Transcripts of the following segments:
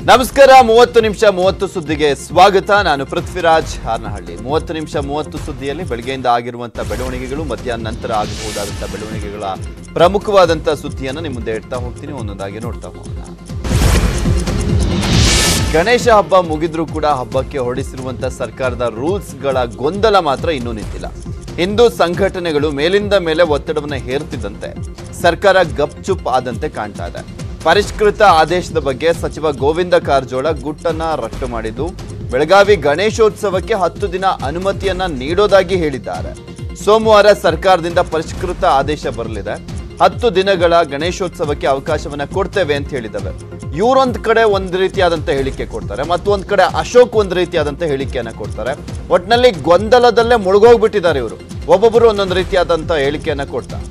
ನಮಸ್ಕಾರ ಮೂವತ್ತು ನಿಮಿಷ ಮೂವತ್ತು ಸುದ್ದಿಗೆ ಸ್ವಾಗತ ನಾನು ಪೃಥ್ವಿರಾಜ್ ಹಾರ್ನಹಳ್ಳಿ ಮೂವತ್ತು ನಿಮಿಷ ಮೂವತ್ತು ಸುದ್ದಿಯಲ್ಲಿ ಬೆಳಗ್ಗೆಯಿಂದ ಆಗಿರುವಂತಹ ಬೆಳವಣಿಗೆಗಳು ಮಧ್ಯಾಹ್ನ ನಂತರ ಆಗಬಹುದಾದಂತಹ ಬೆಳವಣಿಗೆಗಳ ಪ್ರಮುಖವಾದಂತಹ ಸುದ್ದಿಯನ್ನು ನಿಮ್ಮ ಮುಂದೆ ಇಡ್ತಾ ಹೋಗ್ತೀನಿ ಒಂದೊಂದಾಗಿ ನೋಡ್ತಾ ಹೋಗೋಣ ಗಣೇಶ ಹಬ್ಬ ಮುಗಿದ್ರೂ ಕೂಡ ಹಬ್ಬಕ್ಕೆ ಹೊರಡಿಸಿರುವಂತಹ ಸರ್ಕಾರದ ರೂಲ್ಸ್ಗಳ ಗೊಂದಲ ಮಾತ್ರ ಇನ್ನೂ ನಿಂತಿಲ್ಲ ಹಿಂದೂ ಸಂಘಟನೆಗಳು ಮೇಲಿಂದ ಮೇಲೆ ಒತ್ತಡವನ್ನು ಹೇರ್ತಿದ್ದಂತೆ ಸರ್ಕಾರ ಗಪ್ಚುಪ್ ಆದಂತೆ ಕಾಣ್ತಾ ಇದೆ ಪರಿಷ್ಕೃತ ಆದೇಶದ ಬಗ್ಗೆ ಸಚಿವ ಗೋವಿಂದ ಕಾರಜೋಳ ಗುಟ್ಟನ್ನ ರಟ್ಟು ಮಾಡಿದ್ದು ಬೆಳಗಾವಿ ಗಣೇಶೋತ್ಸವಕ್ಕೆ ಹತ್ತು ದಿನ ಅನುಮತಿಯನ್ನ ನೀಡೋದಾಗಿ ಹೇಳಿದ್ದಾರೆ ಸೋಮವಾರ ಸರ್ಕಾರದಿಂದ ಪರಿಷ್ಕೃತ ಆದೇಶ ಬರಲಿದೆ ಹತ್ತು ದಿನಗಳ ಗಣೇಶೋತ್ಸವಕ್ಕೆ ಅವಕಾಶವನ್ನ ಕೊಡ್ತೇವೆ ಅಂತ ಹೇಳಿದವೆ ಇವರೊಂದ್ ಕಡೆ ಒಂದ್ ರೀತಿಯಾದಂತ ಹೇಳಿಕೆ ಕೊಡ್ತಾರೆ ಮತ್ತೊಂದ್ ಕಡೆ ಅಶೋಕ್ ಒಂದ್ ರೀತಿಯಾದಂತ ಹೇಳಿಕೆಯನ್ನ ಕೊಡ್ತಾರೆ ಒಟ್ನಲ್ಲಿ ಗೊಂದಲದಲ್ಲೇ ಮುಳುಗೋಗ್ಬಿಟ್ಟಿದ್ದಾರೆ ಇವರು ಒಬ್ಬೊಬ್ಬರು ಒಂದೊಂದು ರೀತಿಯಾದಂತ ಹೇಳಿಕೆಯನ್ನ ಕೊಡ್ತಾರೆ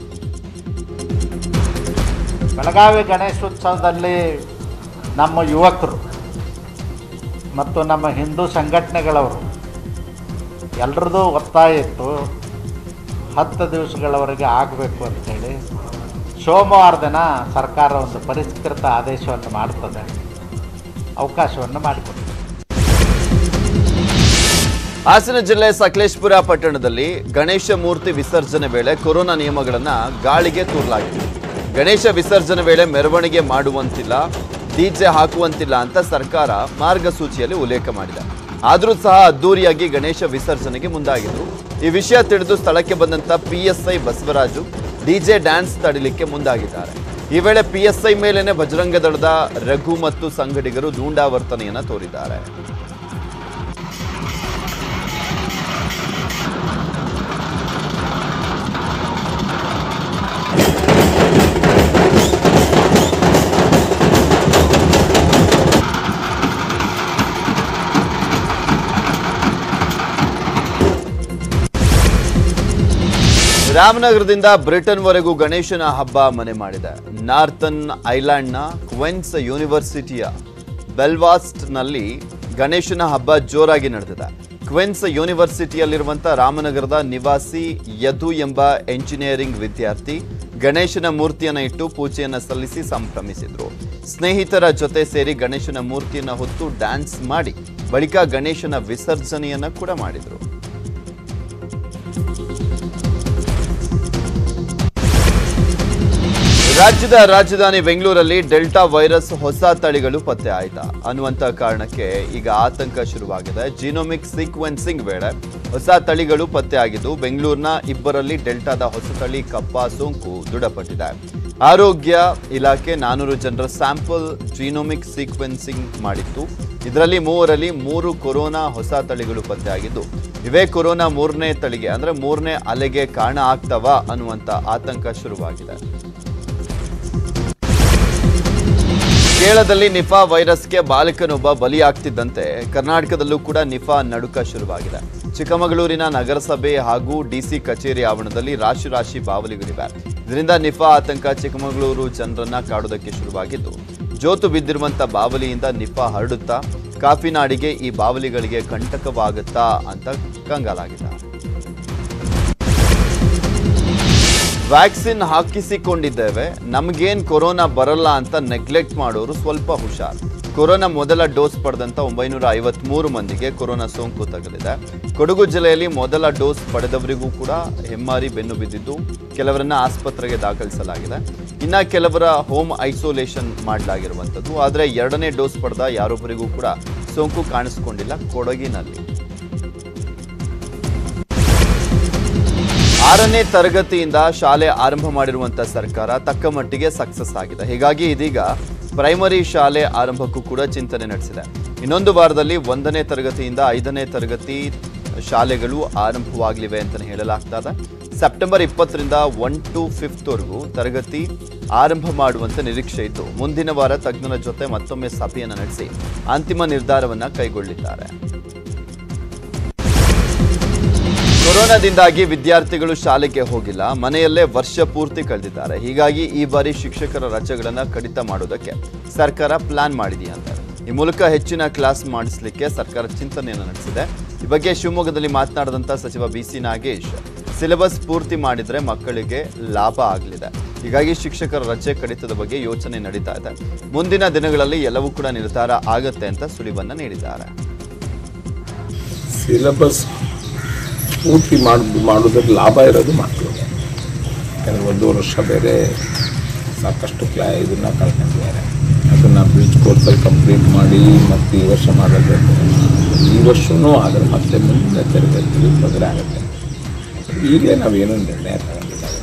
ಬೆಳಗಾವಿ ಗಣೇಶೋತ್ಸವದಲ್ಲಿ ನಮ್ಮ ಯುವಕರು ಮತ್ತು ನಮ್ಮ ಹಿಂದೂ ಸಂಘಟನೆಗಳವರು ಎಲ್ಲರದ್ದು ಒತ್ತಾಯ ಇತ್ತು ಹತ್ತು ದಿವಸಗಳವರೆಗೆ ಆಗಬೇಕು ಅಂಥೇಳಿ ಸೋಮವಾರ ದಿನ ಸರ್ಕಾರ ಒಂದು ಪರಿಷ್ಕೃತ ಆದೇಶವನ್ನು ಮಾಡ್ತದೆ ಅವಕಾಶವನ್ನು ಮಾಡಿಕೊಡ್ತದೆ ಹಾಸನ ಜಿಲ್ಲೆ ಸಕಲೇಶ್ಪುರ ಪಟ್ಟಣದಲ್ಲಿ ಗಣೇಶ ಮೂರ್ತಿ ವಿಸರ್ಜನೆ ವೇಳೆ ಕೊರೋನಾ ನಿಯಮಗಳನ್ನ ಗಾಳಿಗೆ ತೂರಲಾಗಿದೆ ಗಣೇಶ ವಿಸರ್ಜನೆ ವೇಳೆ ಮೆರವಣಿಗೆ ಮಾಡುವಂತಿಲ್ಲ ಡಿಜೆ ಹಾಕುವಂತಿಲ್ಲ ಅಂತ ಸರ್ಕಾರ ಮಾರ್ಗಸೂಚಿಯಲ್ಲಿ ಉಲ್ಲೇಖ ಮಾಡಿದೆ ಆದರೂ ಸಹ ಅದ್ದೂರಿಯಾಗಿ ಗಣೇಶ ವಿಸರ್ಜನೆಗೆ ಮುಂದಾಗಿದ್ರು ಈ ವಿಷಯ ತಿಳಿದು ಸ್ಥಳಕ್ಕೆ ಬಂದಂತ ಪಿಎಸ್ಐ ಬಸವರಾಜು ಡಿಜೆ ಡ್ಯಾನ್ಸ್ ತಡಿಲಿಕ್ಕೆ ಮುಂದಾಗಿದ್ದಾರೆ ಈ ವೇಳೆ ಪಿಎಸ್ಐ ಮೇಲೇನೆ ಬಜರಂಗ ದಳದ ರಘು ಮತ್ತು ಸಂಗಡಿಗರು ದೂಂಡಾವರ್ತನೆಯನ್ನ ತೋರಿದ್ದಾರೆ ರಾಮನಗರದಿಂದ ಬ್ರಿಟನ್ವರೆಗೂ ಗಣೇಶನ ಹಬ್ಬ ಮನೆ ಮಾಡಿದೆ ನಾರ್ತನ್ ಐಲ್ಯಾಂಡ್ನ ಕ್ವೆನ್ಸ್ ಯೂನಿವರ್ಸಿಟಿಯ ಬೆಲ್ವಾಸ್ಟ್ನಲ್ಲಿ ಗಣೇಶನ ಹಬ್ಬ ಜೋರಾಗಿ ನಡೆದಿದೆ ಕ್ವೆನ್ಸ್ ಯೂನಿವರ್ಸಿಟಿಯಲ್ಲಿರುವಂಥ ರಾಮನಗರದ ನಿವಾಸಿ ಯದು ಎಂಬ ಎಂಜಿನಿಯರಿಂಗ್ ವಿದ್ಯಾರ್ಥಿ ಗಣೇಶನ ಮೂರ್ತಿಯನ್ನ ಇಟ್ಟು ಪೂಜೆಯನ್ನ ಸಲ್ಲಿಸಿ ಸಂಭ್ರಮಿಸಿದ್ರು ಸ್ನೇಹಿತರ ಜೊತೆ ಸೇರಿ ಗಣೇಶನ ಮೂರ್ತಿಯನ್ನ ಹೊತ್ತು ಡ್ಯಾನ್ಸ್ ಮಾಡಿ ಬಳಿಕ ಗಣೇಶನ ವಿಸರ್ಜನೆಯನ್ನ ಕೂಡ ಮಾಡಿದ್ರು ರಾಜ್ಯದ ರಾಜಧಾನಿ ಬೆಂಗಳೂರಲ್ಲಿ ಡೆಲ್ಟಾ ವೈರಸ್ ಹೊಸ ತಳಿಗಳು ಪತ್ತೆ ಆಯ್ತಾ ಅನ್ನುವಂತ ಕಾರಣಕ್ಕೆ ಈಗ ಆತಂಕ ಶುರುವಾಗಿದೆ ಜೀನೋಮಿಕ್ ಸೀಕ್ವೆನ್ಸಿಂಗ್ ವೇಳೆ ಹೊಸ ತಳಿಗಳು ಪತ್ತೆ ಆಗಿದ್ದು ಬೆಂಗಳೂರಿನ ಇಬ್ಬರಲ್ಲಿ ಡೆಲ್ಟಾದ ಹೊಸ ತಳಿ ಕಪ್ಪ ಸೋಂಕು ದೃಢಪಟ್ಟಿದೆ ಆರೋಗ್ಯ ಇಲಾಖೆ ನಾನೂರು ಜನರ ಸ್ಯಾಂಪಲ್ ಜೀನೋಮಿಕ್ ಸೀಕ್ವೆನ್ಸಿಂಗ್ ಮಾಡಿತ್ತು ಇದರಲ್ಲಿ ಮೂವರಲ್ಲಿ ಮೂರು ಕೊರೋನಾ ಹೊಸ ತಳಿಗಳು ಪತ್ತೆಯಾಗಿದ್ದು ಇವೇ ಕೊರೋನಾ ಮೂರನೇ ತಳಿಗೆ ಅಂದ್ರೆ ಮೂರನೇ ಅಲೆಗೆ ಕಾರಣ ಆಗ್ತವ ಅನ್ನುವಂತ ಆತಂಕ ಶುರುವಾಗಿದೆ ಕೇರಳದಲ್ಲಿ ನಿಫಾ ವೈರಸ್ಗೆ ಬಾಲಕನೊಬ್ಬ ಬಲಿಯಾಗ್ತಿದ್ದಂತೆ ಕರ್ನಾಟಕದಲ್ಲೂ ಕೂಡ ನಿಫಾ ನಡುಕ ಶುರುವಾಗಿದೆ ಚಿಕ್ಕಮಗಳೂರಿನ ನಗರಸಭೆ ಹಾಗೂ ಡಿಸಿ ಕಚೇರಿ ಆವರಣದಲ್ಲಿ ರಾಶಿ ರಾಶಿ ಬಾವಲಿಗಳಿವೆ ಇದರಿಂದ ನಿಫಾ ಆತಂಕ ಚಿಕ್ಕಮಗಳೂರು ಜನರನ್ನ ಕಾಡೋದಕ್ಕೆ ಶುರುವಾಗಿದ್ದು ಜೋತು ಬಿದ್ದಿರುವಂತ ಬಾವಲಿಯಿಂದ ನಿಫಾ ಹರಡುತ್ತಾ ಕಾಫಿನಾಡಿಗೆ ಈ ಬಾವಲಿಗಳಿಗೆ ಕಂಟಕವಾಗುತ್ತಾ ಅಂತ ಕಂಗಾಲಾಗಿದ್ದಾರೆ ವ್ಯಾಕ್ಸಿನ್ ಹಾಕಿಸಿಕೊಂಡಿದ್ದೇವೆ ನಮಗೇನ್ ಕೊರೋನಾ ಬರಲ್ಲ ಅಂತ ನೆಗ್ಲೆಕ್ಟ್ ಮಾಡೋರು ಸ್ವಲ್ಪ ಹುಷಾರ್ ಕೊರೋನಾ ಮೊದಲ ಡೋಸ್ ಪಡೆದಂತ ಒಂಬೈನೂರ ಐವತ್ಮೂರು ಮಂದಿಗೆ ಕೊರೋನಾ ಸೋಂಕು ತಗುಲಿದೆ ಕೊಡಗು ಜಿಲ್ಲೆಯಲ್ಲಿ ಮೊದಲ ಡೋಸ್ ಪಡೆದವರಿಗೂ ಕೂಡ ಹೆಮ್ಮಾರಿ ಬೆನ್ನು ಬಿದ್ದಿದ್ದು ಕೆಲವರನ್ನ ಆಸ್ಪತ್ರೆಗೆ ದಾಖಲಿಸಲಾಗಿದೆ ಇನ್ನ ಕೆಲವರ ಹೋಮ್ ಐಸೋಲೇಷನ್ ಮಾಡಲಾಗಿರುವಂಥದ್ದು ಆದರೆ ಎರಡನೇ ಡೋಸ್ ಪಡೆದ ಯಾರೊಬ್ಬರಿಗೂ ಕೂಡ ಸೋಂಕು ಕಾಣಿಸಿಕೊಂಡಿಲ್ಲ ಕೊಡಗಿನಲ್ಲಿ ಆರನೇ ತರಗತಿಯಿಂದ ಶಾಲೆ ಆರಂಭ ಮಾಡಿರುವಂತ ಸರ್ಕಾರ ತಕ್ಕ ಮಟ್ಟಿಗೆ ಸಕ್ಸಸ್ ಆಗಿದೆ ಹೀಗಾಗಿ ಇದೀಗ ಪ್ರೈಮರಿ ಶಾಲೆ ಆರಂಭಕ್ಕೂ ಕೂಡ ಚಿಂತನೆ ನಡೆಸಿದೆ ಇನ್ನೊಂದು ವಾರದಲ್ಲಿ ಒಂದನೇ ತರಗತಿಯಿಂದ ಐದನೇ ತರಗತಿ ಶಾಲೆಗಳು ಆರಂಭವಾಗಲಿವೆ ಅಂತಲೇ ಹೇಳಲಾಗ್ತಾ ಇದೆ ಸೆಪ್ಟೆಂಬರ್ ಇಪ್ಪತ್ತರಿಂದ ಒನ್ ಟು ಫಿಫ್ತ್ವರೆಗೂ ತರಗತಿ ಆರಂಭ ಮಾಡುವಂತೆ ನಿರೀಕ್ಷೆ ಇದ್ದು ಮುಂದಿನ ವಾರ ತಜ್ಞರ ಜೊತೆ ಮತ್ತೊಮ್ಮೆ ಸಭೆಯನ್ನು ನಡೆಸಿ ಅಂತಿಮ ನಿರ್ಧಾರವನ್ನ ಕೈಗೊಳ್ಳಿದ್ದಾರೆ ಕೊರೋನಾದಿಂದಾಗಿ ವಿದ್ಯಾರ್ಥಿಗಳು ಶಾಲೆಗೆ ಹೋಗಿಲ್ಲ ಮನೆಯಲ್ಲೇ ವರ್ಷ ಪೂರ್ತಿ ಕಳೆದಿದ್ದಾರೆ ಹೀಗಾಗಿ ಈ ಬಾರಿ ಶಿಕ್ಷಕರ ರಜೆಗಳನ್ನ ಕಡಿತ ಮಾಡೋದಕ್ಕೆ ಸರ್ಕಾರ ಪ್ಲಾನ್ ಮಾಡಿದೆಯಂತೆ ಈ ಮೂಲಕ ಹೆಚ್ಚಿನ ಕ್ಲಾಸ್ ಮಾಡಿಸಲಿಕ್ಕೆ ಸರ್ಕಾರ ಚಿಂತನೆಯನ್ನು ನಡೆಸಿದೆ ಈ ಬಗ್ಗೆ ಶಿವಮೊಗ್ಗದಲ್ಲಿ ಮಾತನಾಡಿದಂತ ಸಚಿವ ಬಿಸಿ ನಾಗೇಶ್ ಸಿಲೆಬಸ್ ಪೂರ್ತಿ ಮಾಡಿದ್ರೆ ಮಕ್ಕಳಿಗೆ ಲಾಭ ಆಗಲಿದೆ ಹೀಗಾಗಿ ಶಿಕ್ಷಕರ ರಜೆ ಕಡಿತದ ಬಗ್ಗೆ ಯೋಚನೆ ನಡೀತಾ ಇದೆ ಮುಂದಿನ ದಿನಗಳಲ್ಲಿ ಎಲ್ಲವೂ ಕೂಡ ನಿರ್ಧಾರ ಆಗತ್ತೆ ಅಂತ ಸುಳಿವನ್ನ ನೀಡಿದ್ದಾರೆ ಸಿಲೆಬಸ್ ಪೂರ್ತಿ ಮಾಡಿ ಮಾಡೋದ್ರಲ್ಲಿ ಲಾಭ ಇರೋದು ಮಕ್ಕಳಿಗೆ ಯಾಕಂದರೆ ಒಂದು ವರ್ಷ ಬೇರೆ ಸಾಕಷ್ಟು ಕ್ಲಾ ಇದನ್ನು ಕಳ್ಕೊಂಡಿದ್ದಾರೆ ಅದನ್ನು ಬ್ರಿಡ್ಜ್ ಕೋರ್ಸಲ್ಲಿ ಕಂಪ್ಲೀಟ್ ಮಾಡಿ ಮತ್ತು ಈ ವರ್ಷ ಮಾಡೋದು ಈ ವರ್ಷವೂ ಆದರೆ ಮತ್ತೆ ಮುಂದಿನ ತರಗತಿಯಲ್ಲಿ ತೊಂದರೆ ಆಗುತ್ತೆ ಈಗಲೇ ನಾವೇನು ನಿರ್ಣಯ ತಗೊಂಡಿದ್ದಾವೆ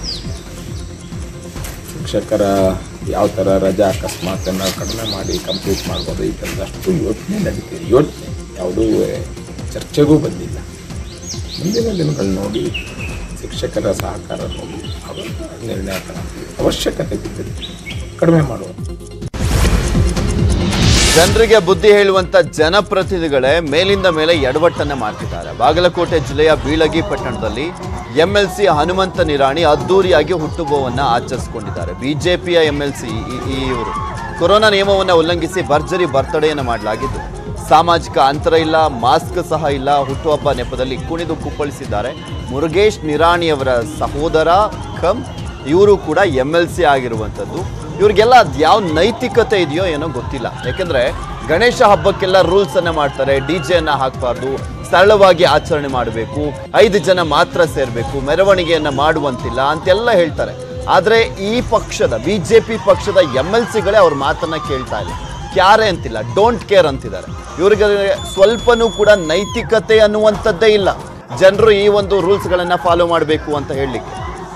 ಶಿಕ್ಷಕರ ಯಾವ ಥರ ರಜಾ ಅಕಸ್ಮಾತನ್ನು ಕಡಿಮೆ ಮಾಡಿ ಕಂಪ್ಲೀಟ್ ಮಾಡ್ಬೋದು ಈ ಥರದಷ್ಟು ಯೋಚನೆ ನಡೀತಿದೆ ಯೋಚನೆ ಯಾವುದೂ ಚರ್ಚೆಗೂ ಬಂದಿಲ್ಲ ಮುಂದಿನ ದಿನಗಳು ನೋಡಿ ಶಿಕ್ಷಕರ ಸಹಕಾರ ನೋಡಿ ಅವಾಗ ನಿರ್ಣಯ ತಗೊಂತೀವಿ ಅವಶ್ಯಕತೆ ಬಿದ್ದರೆ ಕಡಿಮೆ ಮಾಡುವ ಜನರಿಗೆ ಬುದ್ಧಿ ಹೇಳುವಂತ ಜನಪ್ರತಿನಿಧಿಗಳೇ ಮೇಲಿಂದ ಮೇಲೆ ಎಡವಟ್ಟನ್ನ ಮಾಡ್ತಿದ್ದಾರೆ ಬಾಗಲಕೋಟೆ ಜಿಲ್ಲೆಯ ಬೀಳಗಿ ಪಟ್ಟಣದಲ್ಲಿ ಎಂಎಲ್ಸಿ ಹನುಮಂತ ನಿರಾಣಿ ಅದ್ದೂರಿಯಾಗಿ ಹುಟ್ಟುಹಬ್ಬವನ್ನ ಆಚರಿಸಿಕೊಂಡಿದ್ದಾರೆ ಬಿಜೆಪಿಯ ಎಂಎಲ್ಸಿ ಇವರು ಕೊರೋನಾ ನಿಯಮವನ್ನ ಉಲ್ಲಂಘಿಸಿ ಭರ್ಜರಿ ಬರ್ತಡೆಯನ್ನು ಮಾಡಲಾಗಿದ್ದು ಸಾಮಾಜಿಕ ಅಂತರ ಇಲ್ಲ ಮಾಸ್ಕ್ ಸಹ ಇಲ್ಲ ಹುಟ್ಟುಹಬ್ಬ ನೆಪದಲ್ಲಿ ಕುಣಿದು ಕುಪ್ಪಳಿಸಿದ್ದಾರೆ ಮುರುಗೇಶ್ ನಿರಾಣಿಯವರ ಸಹೋದರ ಕಮ್ ಇವರು ಕೂಡ ಎಮ್ ಎಲ್ ಸಿ ಆಗಿರುವಂಥದ್ದು ಇವ್ರಿಗೆಲ್ಲ ಯಾವ ನೈತಿಕತೆ ಇದೆಯೋ ಏನೋ ಗೊತ್ತಿಲ್ಲ ಯಾಕೆಂದ್ರೆ ಗಣೇಶ ಹಬ್ಬಕ್ಕೆಲ್ಲ ರೂಲ್ಸ್ ಅನ್ನ ಮಾಡ್ತಾರೆ ಡಿ ಅನ್ನ ಹಾಕಬಾರ್ದು ಸರಳವಾಗಿ ಆಚರಣೆ ಮಾಡಬೇಕು ಐದು ಜನ ಮಾತ್ರ ಸೇರಬೇಕು ಮೆರವಣಿಗೆಯನ್ನ ಮಾಡುವಂತಿಲ್ಲ ಅಂತೆಲ್ಲ ಹೇಳ್ತಾರೆ ಆದ್ರೆ ಈ ಪಕ್ಷದ ಬಿಜೆಪಿ ಪಕ್ಷದ ಎಮ್ ಎಲ್ ಸಿಗಳೇ ಅವ್ರ ಮಾತನ್ನ ಕೇಳ್ತಾ ಇಲ್ಲ ಕ್ಯಾರೆ ಅಂತಿಲ್ಲ ಡೋಂಟ್ ಕೇರ್ ಅಂತಿದ್ದಾರೆ ಇವ್ರಿಗೆ ಸ್ವಲ್ಪನೂ ಕೂಡ ನೈತಿಕತೆ ಅನ್ನುವಂಥದ್ದೇ ಇಲ್ಲ ಜನರು ಈ ಒಂದು ರೂಲ್ಸ್ಗಳನ್ನ ಫಾಲೋ ಮಾಡಬೇಕು ಅಂತ ಹೇಳಲಿಕ್ಕೆ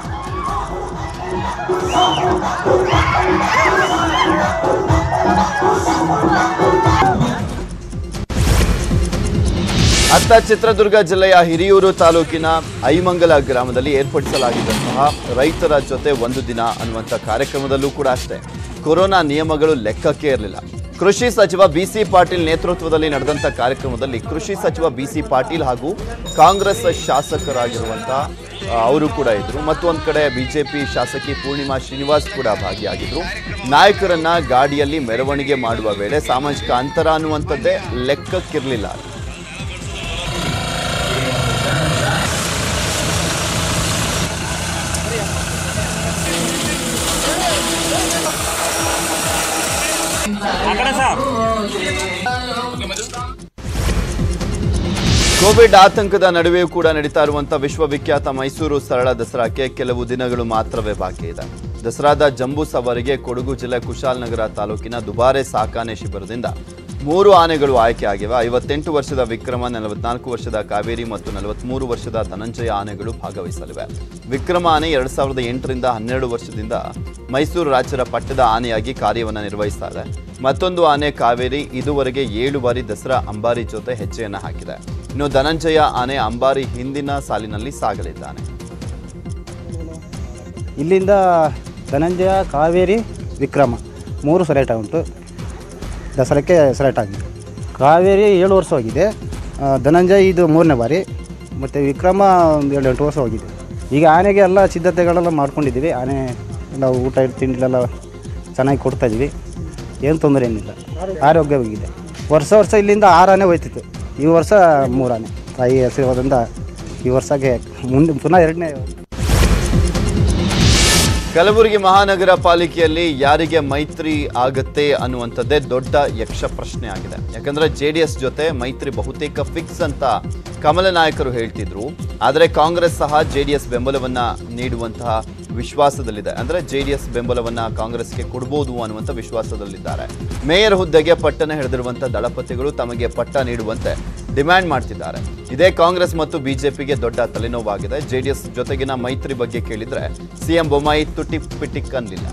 ಅತ್ತ ಚಿತ್ರದುರ್ಗ ಜಿಲ್ಲೆಯ ಹಿರಿಯೂರು ತಾಲೂಕಿನ ಐಮಂಗಲ ಗ್ರಾಮದಲ್ಲಿ ಏರ್ಪಡಿಸಲಾಗಿದ್ದಂತಹ ರೈತರ ಜೊತೆ ಒಂದು ದಿನ ಅನ್ನುವಂಥ ಕಾರ್ಯಕ್ರಮದಲ್ಲೂ ಕೂಡ ಅಷ್ಟೇ ಕೊರೋನಾ ನಿಯಮಗಳು ಲೆಕ್ಕಕ್ಕೆ ಇರಲಿಲ್ಲ ಕೃಷಿ ಸಚಿವ ಬಿ ಸಿ ಪಾಟೀಲ್ ನೇತೃತ್ವದಲ್ಲಿ ನಡೆದಂಥ ಕಾರ್ಯಕ್ರಮದಲ್ಲಿ ಕೃಷಿ ಸಚಿವ ಬಿ ಸಿ ಪಾಟೀಲ್ ಹಾಗೂ ಕಾಂಗ್ರೆಸ್ ಶಾಸಕರಾಗಿರುವಂಥ ಆ, ಅವರು ಕೂಡ ಇದ್ರು ಮತ್ತೊಂದು ಕಡೆ ಬಿಜೆಪಿ ಶಾಸಕಿ ಪೂರ್ಣಿಮಾ ಶ್ರೀನಿವಾಸ್ ಕೂಡ ಭಾಗಿಯಾಗಿದ್ರು ನಾಯಕರನ್ನ ಗಾಡಿಯಲ್ಲಿ ಮೆರವಣಿಗೆ ಮಾಡುವ ವೇಳೆ ಸಾಮಾಜಿಕ ಅಂತರ ಅನ್ನುವಂಥದ್ದೇ ಲೆಕ್ಕಕ್ಕಿರಲಿಲ್ಲ ಕೋವಿಡ್ ಆತಂಕದ ನಡುವೆಯೂ ಕೂಡ ನಡೀತಾ ಇರುವಂತಹ ವಿಶ್ವವಿಖ್ಯಾತ ಮೈಸೂರು ಸರಳ ದಸರಾಕ್ಕೆ ಕೆಲವು ದಿನಗಳು ಮಾತ್ರವೇ ಬಾಕಿ ಇದೆ ದಸರಾದ ಜಂಬೂ ಸವಾರಿಗೆ ಕೊಡಗು ಜಿಲ್ಲೆ ಕುಶಾಲನಗರ ತಾಲೂಕಿನ ದುಬಾರೆ ಸಾಕಾನೆ ಶಿಬಿರದಿಂದ ಮೂರು ಆನೆಗಳು ಆಯ್ಕೆಯಾಗಿವೆ ಐವತ್ತೆಂಟು ವರ್ಷದ ವಿಕ್ರಮ ನಲವತ್ನಾಲ್ಕು ವರ್ಷದ ಕಾವೇರಿ ಮತ್ತು ನಲವತ್ಮೂರು ವರ್ಷದ ಧನಂಜಯ ಆನೆಗಳು ಭಾಗವಹಿಸಲಿವೆ ವಿಕ್ರಮ ಆನೆ ಎರಡ್ ಸಾವಿರದ ಎಂಟರಿಂದ ಹನ್ನೆರಡು ವರ್ಷದಿಂದ ಮೈಸೂರು ರಾಜ್ಯದ ಪಟ್ಟದ ಆನೆಯಾಗಿ ಕಾರ್ಯವನ್ನು ನಿರ್ವಹಿಸ್ತಾ ಇದೆ ಮತ್ತೊಂದು ಆನೆ ಕಾವೇರಿ ಇದುವರೆಗೆ ಏಳು ಬಾರಿ ದಸರಾ ಅಂಬಾರಿ ಜೊತೆ ಹೆಜ್ಜೆಯನ್ನು ಹಾಕಿದೆ ಇನ್ನು ಧನಂಜಯ ಆನೆ ಅಂಬಾರಿ ಹಿಂದಿನ ಸಾಲಿನಲ್ಲಿ ಸಾಗಲಿದ್ದಾನೆ ಇಲ್ಲಿಂದ ಧನಂಜಯ ಕಾವೇರಿ ವಿಕ್ರಮ ಮೂರು ಸೆಲೆಕ್ಟ್ ಉಂಟು ದಸರಾಕ್ಕೆ ಸೆಲೆಕ್ಟ್ ಆಗಿದೆ ಕಾವೇರಿ ಏಳು ವರ್ಷ ಹೋಗಿದೆ ಆ, ಧನಂಜಯ ಇದು ಮೂರನೇ ಬಾರಿ ಮತ್ತು ವಿಕ್ರಮ ಒಂದು ಏಳು ಎಂಟು ವರ್ಷ ಹೋಗಿದೆ ಈಗ ಆನೆಗೆ ಎಲ್ಲ ಸಿದ್ಧತೆಗಳೆಲ್ಲ ಮಾಡ್ಕೊಂಡಿದ್ದೀವಿ ಆನೆ ಎಲ್ಲ ಊಟ ತಿಂಡಿಲೆಲ್ಲ ಚೆನ್ನಾಗಿ ಕೊಡ್ತಾ ಇದ್ದೀವಿ ಏನು ತೊಂದರೆ ಏನಿಲ್ಲ ಆರೋಗ್ಯವಾಗಿದೆ ವರ್ಷ ವರ್ಷ ಇಲ್ಲಿಂದ ಆರು ಆನೆ ಹೋಯ್ತಿತ್ತು ಈ ವರ್ಷ ಮೂರು ಆನೆ ತಾಯಿ ಆಶೀರ್ವಾದದಿಂದ ಈ ವರ್ಷಕ್ಕೆ ಮುಂದೆ ಪುನಃ ಎರಡನೇ ಕಲಬುರಗಿ ಮಹಾನಗರ ಪಾಲಿಕೆಯಲ್ಲಿ ಯಾರಿಗೆ ಮೈತ್ರಿ ಆಗತ್ತೆ ಅನ್ನುವಂಥದ್ದೇ ದೊಡ್ಡ ಯಕ್ಷ ಪ್ರಶ್ನೆ ಆಗಿದೆ ಯಾಕಂದ್ರೆ ಜೆ ಡಿ ಎಸ್ ಜೊತೆ ಮೈತ್ರಿ ಬಹುತೇಕ ಫಿಕ್ಸ್ ಅಂತ ಕಮಲ ನಾಯಕರು ಹೇಳ್ತಿದ್ರು ಆದರೆ ಕಾಂಗ್ರೆಸ್ ಸಹ ಜೆ ಡಿ ಎಸ್ ಬೆಂಬಲವನ್ನ ನೀಡುವಂತಹ ವಿಶ್ವಾಸದಲ್ಲಿದೆ ಅಂದ್ರೆ ಜೆ ಡಿ ಎಸ್ ಬೆಂಬಲವನ್ನ ಕಾಂಗ್ರೆಸ್ಗೆ ಕೊಡ್ಬೋದು ಅನ್ನುವಂಥ ವಿಶ್ವಾಸದಲ್ಲಿದ್ದಾರೆ ಮೇಯರ್ ಹುದ್ದೆಗೆ ಪಟ್ಟನ ಹಿಡಿದಿರುವಂತಹ ದಳಪತಿಗಳು ತಮಗೆ ಪಟ್ಟ ನೀಡುವಂತೆ ಡಿಮ್ಯಾಂಡ್ ಮಾಡ್ತಿದ್ದಾರೆ ಇದೇ ಕಾಂಗ್ರೆಸ್ ಮತ್ತು ಬಿಜೆಪಿಗೆ ದೊಡ್ಡ ತಲೆನೋವಾಗಿದೆ ಜೆಡಿಎಸ್ ಜೊತೆಗಿನ ಮೈತ್ರಿ ಬಗ್ಗೆ ಕೇಳಿದ್ರೆ ಸಿಎಂ ಬೊಮ್ಮಾಯಿ ತುಟಿ ಪಿಟಿಕ್ ಅನ್ನಲಿಲ್ಲ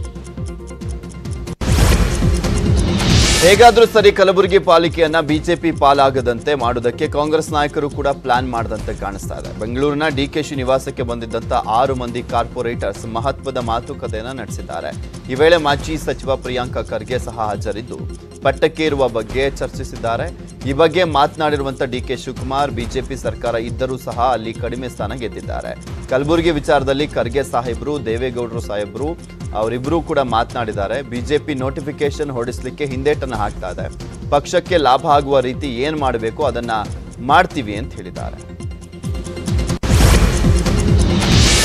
ಹೇಗಾದ್ರೂ ಸರಿ ಕಲಬುರಗಿ ಪಾಲಿಕೆಯನ್ನ ಬಿಜೆಪಿ ಪಾಲಾಗದಂತೆ ಮಾಡುವುದಕ್ಕೆ ಕಾಂಗ್ರೆಸ್ ನಾಯಕರು ಕೂಡ ಪ್ಲಾನ್ ಮಾಡದಂತೆ ಕಾಣಿಸ್ತಾ ಇದೆ ಬೆಂಗಳೂರಿನ ಡಿಕೆಶಿ ನಿವಾಸಕ್ಕೆ ಬಂದಿದ್ದಂತ ಆರು ಮಂದಿ ಕಾರ್ಪೊರೇಟರ್ಸ್ ಮಹತ್ವದ ಮಾತುಕತೆಯನ್ನ ನಡೆಸಿದ್ದಾರೆ ಈ ವೇಳೆ ಮಾಜಿ ಸಚಿವ ಪ್ರಿಯಾಂಕ ಖರ್ಗೆ ಸಹ ಹಾಜರಿದ್ದು ಪಟ್ಟಕ್ಕೇರುವ ಬಗ್ಗೆ ಚರ್ಚಿಸಿದ್ದಾರೆ ಈ ಬಗ್ಗೆ ಮಾತನಾಡಿರುವಂತ ಡಿಕೆ ಶಿವಕುಮಾರ್ ಬಿಜೆಪಿ ಸರ್ಕಾರ ಇದ್ದರೂ ಸಹ ಅಲ್ಲಿ ಕಡಿಮೆ ಸ್ಥಾನ ಗೆದ್ದಿದ್ದಾರೆ ಕಲಬುರಗಿ ವಿಚಾರದಲ್ಲಿ ಖರ್ಗೆ ಸಾಹೇಬ್ರು ದೇವೇಗೌಡರು ಸಾಹೇಬ್ರು ಅವರಿಬ್ಬರೂ ಕೂಡ ಮಾತನಾಡಿದ್ದಾರೆ ಬಿಜೆಪಿ ನೋಟಿಫಿಕೇಶನ್ ಹೊರಡಿಸ್ಲಿಕ್ಕೆ ಹಿಂದೇಟನ್ನು ಹಾಕ್ತಾ ಇದೆ ಪಕ್ಷಕ್ಕೆ ಲಾಭ ಆಗುವ ರೀತಿ ಏನ್ ಮಾಡಬೇಕು ಅದನ್ನ ಮಾಡ್ತೀವಿ ಅಂತ ಹೇಳಿದ್ದಾರೆ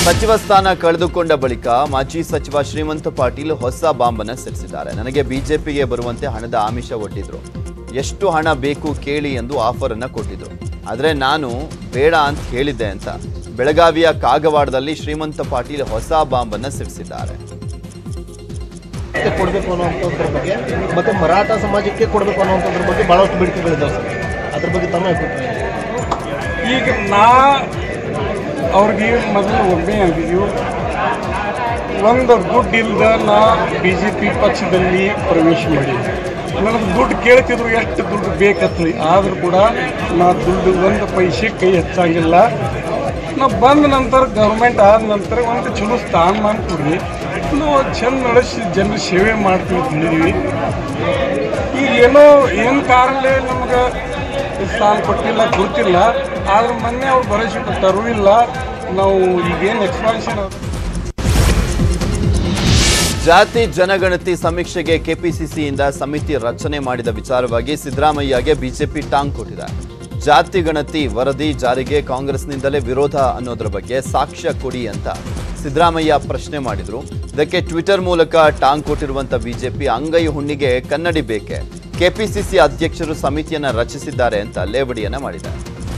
ಸಚಿವ ಸ್ಥಾನ ಕಳೆದುಕೊಂಡ ಬಳಿಕ ಮಾಜಿ ಸಚಿವ ಶ್ರೀಮಂತ ಪಾಟೀಲ್ ಹೊಸ ಬಾಂಬನ್ನ ಸಿಡಿಸಿದ್ದಾರೆ ನನಗೆ ಬಿಜೆಪಿಗೆ ಬರುವಂತೆ ಹಣದ ಆಮಿಷ ಒಡ್ಡಿದ್ರು ಎಷ್ಟು ಹಣ ಬೇಕು ಕೇಳಿ ಎಂದು ಆಫರ್ ಅನ್ನ ಕೊಟ್ಟಿದ್ರು ಆದ್ರೆ ನಾನು ಬೇಡ ಅಂತ ಹೇಳಿದ್ದೆ ಅಂತ ಬೆಳಗಾವಿಯ ಕಾಗವಾಡದಲ್ಲಿ ಶ್ರೀಮಂತ ಪಾಟೀಲ್ ಹೊಸ ಬಾಂಬನ್ನ ಸಿಡಿಸಿದ್ದಾರೆ ಕೊಡಬೇಕು ಅನ್ನುವಂಥದ್ರ ಬಗ್ಗೆ ಮತ್ತು ಮರಾಠ ಸಮಾಜಕ್ಕೆ ಕೊಡಬೇಕು ಅನ್ನುವಂಥದ್ರ ಬಗ್ಗೆ ಭಾಳಷ್ಟು ಬೇಡಿಕೆಗಳಿದ್ದಾವೆ ಸರ್ ಅದ್ರ ಬಗ್ಗೆ ತಮ್ಮ ಅಭಿಪ್ರಾಯ ಈಗ ನಾ ಅವ್ರಿಗೆ ಮೊದಲು ಒಮ್ಮೆ ಆಗಿದ್ಯು ಒಂದು ದುಡ್ಡು ಇಲ್ಲದ ನಾ ಬಿ ಜೆ ಪಿ ಪಕ್ಷದಲ್ಲಿ ಪ್ರವೇಶ ಮಾಡಿದ್ದೆ ನನಗೆ ದುಡ್ಡು ಕೇಳ್ತಿದ್ರು ಎಷ್ಟು ದುಡ್ಡು ಬೇಕತ್ಲಿ ಆದರೂ ಕೂಡ ನಾ ದುಡ್ಡು ಒಂದು ಪೈಸೆ ಕೈ ಹಚ್ಚಂಗಿಲ್ಲ ನಾ ಬಂದ ನಂತರ ಗೌರ್ಮೆಂಟ್ ಆದ ನಂತರ ಒಂದು ಚಲೋ ಸ್ಥಾನಮಾನ ಕೊಡ್ರಿ ನಾವು ಚಂದ ನಡೆಸಿ ಜನರ ಸೇವೆ ಮಾಡ್ತೀವಿ ಅಂತ ಹೇಳಿದ್ವಿ ಈಗ ಏನೋ ಏನು ಕಾರಣಲೇ ನಮ್ಗೆ ಸ್ಥಾನ ಕೊಟ್ಟಿಲ್ಲ ಗೊತ್ತಿಲ್ಲ ಆದ್ರೆ ಮೊನ್ನೆ ಅವ್ರು ಭರವಸೆ ಕೊಟ್ಟರು ಇಲ್ಲ ನಾವು ಈಗೇನು ಎಕ್ಸ್ಪಾನ್ಷನ್ ಜಾತಿ ಜನಗಣತಿ ಸಮೀಕ್ಷೆಗೆ ಕೆಪಿಸಿಸಿಯಿಂದ ಸಮಿತಿ ರಚನೆ ಮಾಡಿದ ವಿಚಾರವಾಗಿ ಸಿದ್ದರಾಮಯ್ಯಗೆ ಬಿಜೆಪಿ ಟಾಂಗ್ ಕೊಟ್ಟಿದೆ ಜಾತಿ ಗಣತಿ ವರದಿ ಜಾರಿಗೆ ಕಾಂಗ್ರೆಸ್ನಿಂದಲೇ ವಿರೋಧ ಅನ್ನೋದ್ರ ಬಗ್ಗೆ ಸಾಕ್ಷ್ಯ ಕೊಡಿ ಅಂತ ಸಿದ್ದರಾಮಯ್ಯ ಪ್ರಶ್ನೆ ಮಾಡಿದ್ರು ಇದಕ್ಕೆ ಟ್ವಿಟರ್ ಮೂಲಕ ಟಾಂಗ್ ಕೊಟ್ಟಿರುವಂತ ಬಿಜೆಪಿ ಅಂಗೈ ಹುಣ್ಣಿಗೆ ಕನ್ನಡಿ ಬೇಕೆ ಕೆಪಿಸಿಸಿ ಅಧ್ಯಕ್ಷರು ಸಮಿತಿಯನ್ನ ರಚಿಸಿದ್ದಾರೆ ಅಂತ ಲೇವಡಿಯನ್ನ ಮಾಡಿದ್ದಾರೆ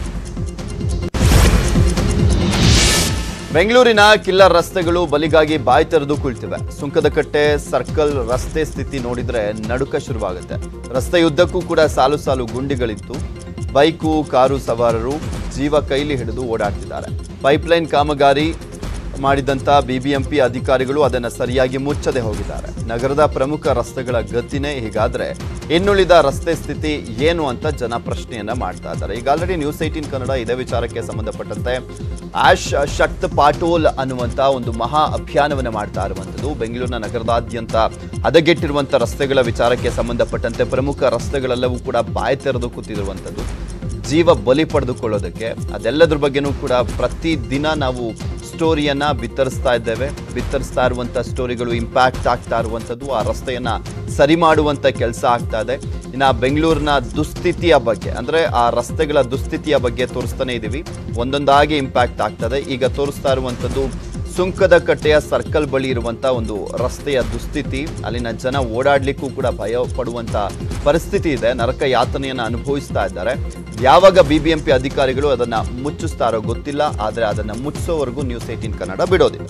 ಬೆಂಗಳೂರಿನ ಕಿಲ್ಲರ್ ರಸ್ತೆಗಳು ಬಲಿಗಾಗಿ ಬಾಯಿ ತೆರೆದು ಕುಳಿತಿವೆ ಸುಂಕದಕಟ್ಟೆ ಸರ್ಕಲ್ ರಸ್ತೆ ಸ್ಥಿತಿ ನೋಡಿದ್ರೆ ನಡುಕ ಶುರುವಾಗುತ್ತೆ ರಸ್ತೆಯುದ್ದಕ್ಕೂ ಕೂಡ ಸಾಲು ಸಾಲು ಗುಂಡಿಗಳಿತ್ತು ಬೈಕು ಕಾರು ಸವಾರರು ಜೀವ ಕೈಲಿ ಹಿಡಿದು ಓಡಾಡ್ತಿದ್ದಾರೆ ಪೈಪ್ಲೈನ್ ಕಾಮಗಾರಿ ಮಾಡಿದಂಥ ಬಿಬಿಎಂಪಿ ಅಧಿಕಾರಿಗಳು ಅದನ್ನು ಸರಿಯಾಗಿ ಮುಚ್ಚದೆ ಹೋಗಿದ್ದಾರೆ ನಗರದ ಪ್ರಮುಖ ರಸ್ತೆಗಳ ಗತಿನೇ ಹೀಗಾದ್ರೆ ಇನ್ನುಳಿದ ರಸ್ತೆ ಸ್ಥಿತಿ ಏನು ಅಂತ ಜನ ಪ್ರಶ್ನೆಯನ್ನ ಮಾಡ್ತಾ ಇದ್ದಾರೆ ಈಗ ಆಲ್ರೆಡಿ ನ್ಯೂಸ್ ಏಟೀನ್ ಕನ್ನಡ ಇದೇ ವಿಚಾರಕ್ಕೆ ಸಂಬಂಧಪಟ್ಟಂತೆ ಆಶ್ ಶಕ್ತ್ ಪಾಟೋಲ್ ಅನ್ನುವಂಥ ಒಂದು ಮಹಾ ಅಭಿಯಾನವನ್ನು ಮಾಡ್ತಾ ಇರುವಂಥದ್ದು ಬೆಂಗಳೂರಿನ ನಗರದಾದ್ಯಂತ ಹದಗೆಟ್ಟಿರುವಂಥ ರಸ್ತೆಗಳ ವಿಚಾರಕ್ಕೆ ಸಂಬಂಧಪಟ್ಟಂತೆ ಪ್ರಮುಖ ರಸ್ತೆಗಳೆಲ್ಲವೂ ಕೂಡ ಬಾಯಿ ತೆರೆದು ಕೂತಿರುವಂಥದ್ದು ಜೀವ ಬಲಿ ಪಡೆದುಕೊಳ್ಳೋದಕ್ಕೆ ಅದೆಲ್ಲದ್ರ ಬಗ್ಗೆನೂ ಕೂಡ ಪ್ರತಿದಿನ ನಾವು ಸ್ಟೋರಿಯನ್ನ ಬಿತ್ತರಿಸ್ತಾ ಇದ್ದೇವೆ ಬಿತ್ತರಿಸ್ತಾ ಇರುವಂಥ ಸ್ಟೋರಿಗಳು ಇಂಪ್ಯಾಕ್ಟ್ ಆಗ್ತಾ ಇರುವಂಥದ್ದು ಆ ರಸ್ತೆಯನ್ನ ಸರಿ ಮಾಡುವಂಥ ಕೆಲಸ ಆಗ್ತಾ ಇದೆ ಇನ್ನು ಬೆಂಗಳೂರಿನ ದುಸ್ಥಿತಿಯ ಬಗ್ಗೆ ಅಂದರೆ ಆ ರಸ್ತೆಗಳ ದುಸ್ಥಿತಿಯ ಬಗ್ಗೆ ತೋರಿಸ್ತಾನೆ ಇದ್ದೀವಿ ಒಂದೊಂದಾಗಿ ಇಂಪ್ಯಾಕ್ಟ್ ಆಗ್ತದೆ ಈಗ ತೋರಿಸ್ತಾ ಇರುವಂಥದ್ದು ಸುಂಕದ ಕಟ್ಟೆಯ ಸರ್ಕಲ್ ಬಳಿ ಇರುವಂಥ ಒಂದು ರಸ್ತೆಯ ದುಸ್ಥಿತಿ ಅಲ್ಲಿನ ಜನ ಓಡಾಡ್ಲಿಕ್ಕೂ ಕೂಡ ಭಯ ಪಡುವಂಥ ಪರಿಸ್ಥಿತಿ ಇದೆ ನರಕ ಯಾತನೆಯನ್ನು ಅನುಭವಿಸ್ತಾ ಇದ್ದಾರೆ ಯಾವಾಗ ಬಿಬಿಎಂಪಿ ಅಧಿಕಾರಿಗಳು ಅದನ್ನ ಮುಚ್ಚಿಸ್ತಾರೋ ಗೊತ್ತಿಲ್ಲ ಆದರೆ ಅದನ್ನ ಮುಚ್ಚಿಸೋವರೆಗೂ ನ್ಯೂಸ್ ಏಟೀನ್ ಕನ್ನಡ ಬಿಡೋದಿಲ್ಲ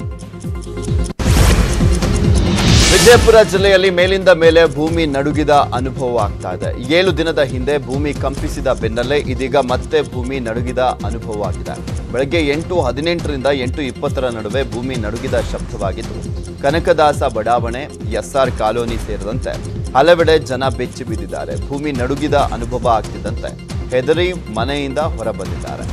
ವಿಜಯಪುರ ಜಿಲ್ಲೆಯಲ್ಲಿ ಮೇಲಿಂದ ಮೇಲೆ ಭೂಮಿ ನಡುಗಿದ ಅನುಭವ ಆಗ್ತಾ ಇದೆ ಏಳು ದಿನದ ಹಿಂದೆ ಭೂಮಿ ಕಂಪಿಸಿದ ಬೆನ್ನಲ್ಲೇ ಇದೀಗ ಮತ್ತೆ ಭೂಮಿ ನಡುಗಿದ ಅನುಭವ ಆಗಿದೆ ಬೆಳಗ್ಗೆ ಎಂಟು ಹದಿನೆಂಟರಿಂದ ಎಂಟು ಇಪ್ಪತ್ತರ ನಡುವೆ ಭೂಮಿ ನಡುಗಿದ ಶಬ್ದವಾಗಿದ್ದು ಕನಕದಾಸ ಬಡಾವಣೆ ಎಸ್ಆರ್ ಕಾಲೋನಿ ಸೇರಿದಂತೆ ಹಲವೆಡೆ ಜನ ಬೆಚ್ಚಿ ಬಿದ್ದಿದ್ದಾರೆ ಭೂಮಿ ನಡುಗಿದ ಅನುಭವ ಆಗ್ತಿದ್ದಂತೆ ಹೆದರಿ ಮನೆಯಿಂದ ಹೊರಬಂದಿದ್ದಾರೆ